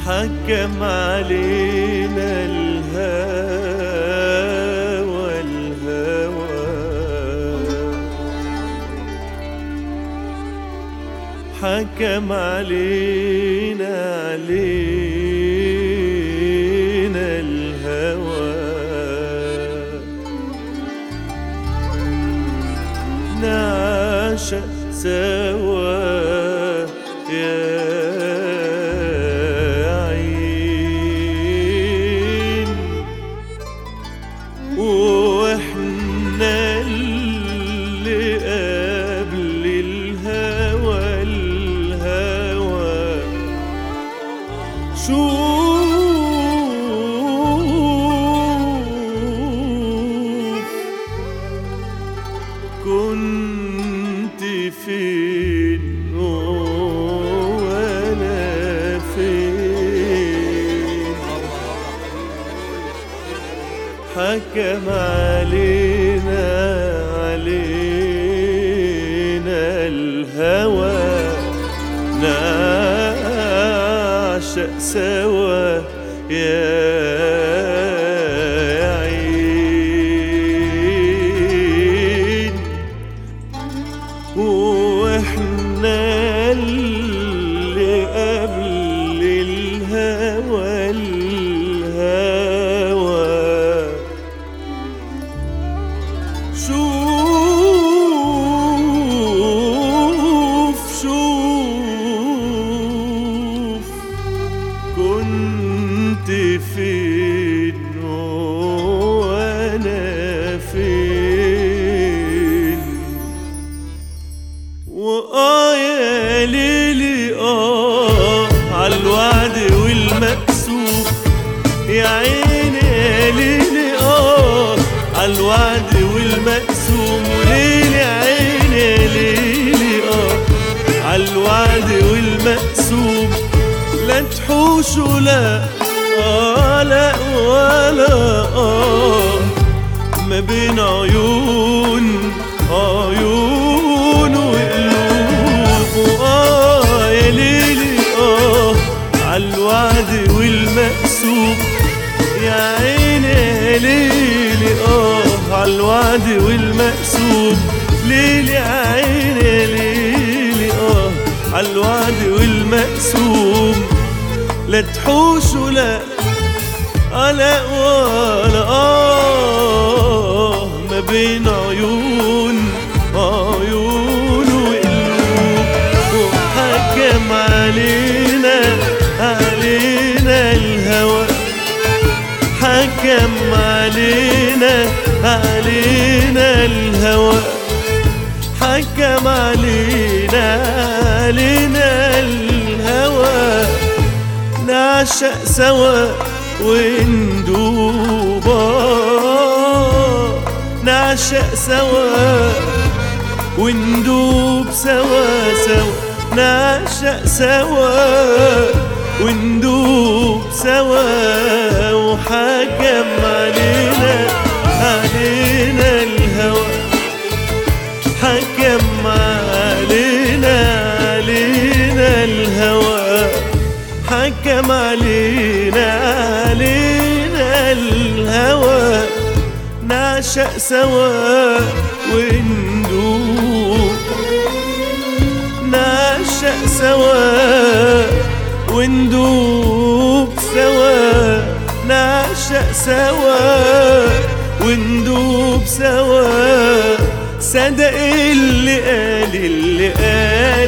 حكم علينا الهوى الهوى حكم علينا علينا الهوى نعشق سوا يا عين واحنا اللي قبل الهوى الهوى شوف كنت فين وانا فين حكم علينا علينا الهوى نعشق سوا يا عين واحنا اللي قبل الهوى الهوى شوف شوف كنت فين وانا فين وآه يا ليلي آه عالوعد والمكسوف يا عيني يا ليلي آه عالوعد والمقسوم وليلي عيني يا ليلي آه عالوعد والمقسوم لا تحوش ولا آه لا ولا آه ما بين عيون عيون وقلوب آه يا ليلي آه عالوعد والمقسوم يا عيني يا ليلي آه عالوعد والمقسوم ليلي يا عيني يا ليلي آه عالوعد والمقسوم لا تحوش ولا ألا ولا آه ما بين عيون عيون وقلوب وحكم علينا علينا الهوى حكم علينا علينا الهوى حكم علينا علينا الهوى نعشق سوا وندوب آه، نعشق سوا وندوب سوا سوا نعشق سوا وندوب سوا وحكم علينا علينا الهوى حكم علينا علينا الهوى حكم علينا علينا الهوى نعشق سوا وندوب نعشق سوا وندوب سوا نعشق سوا وندوب سوا صدق اللي قال اللي قال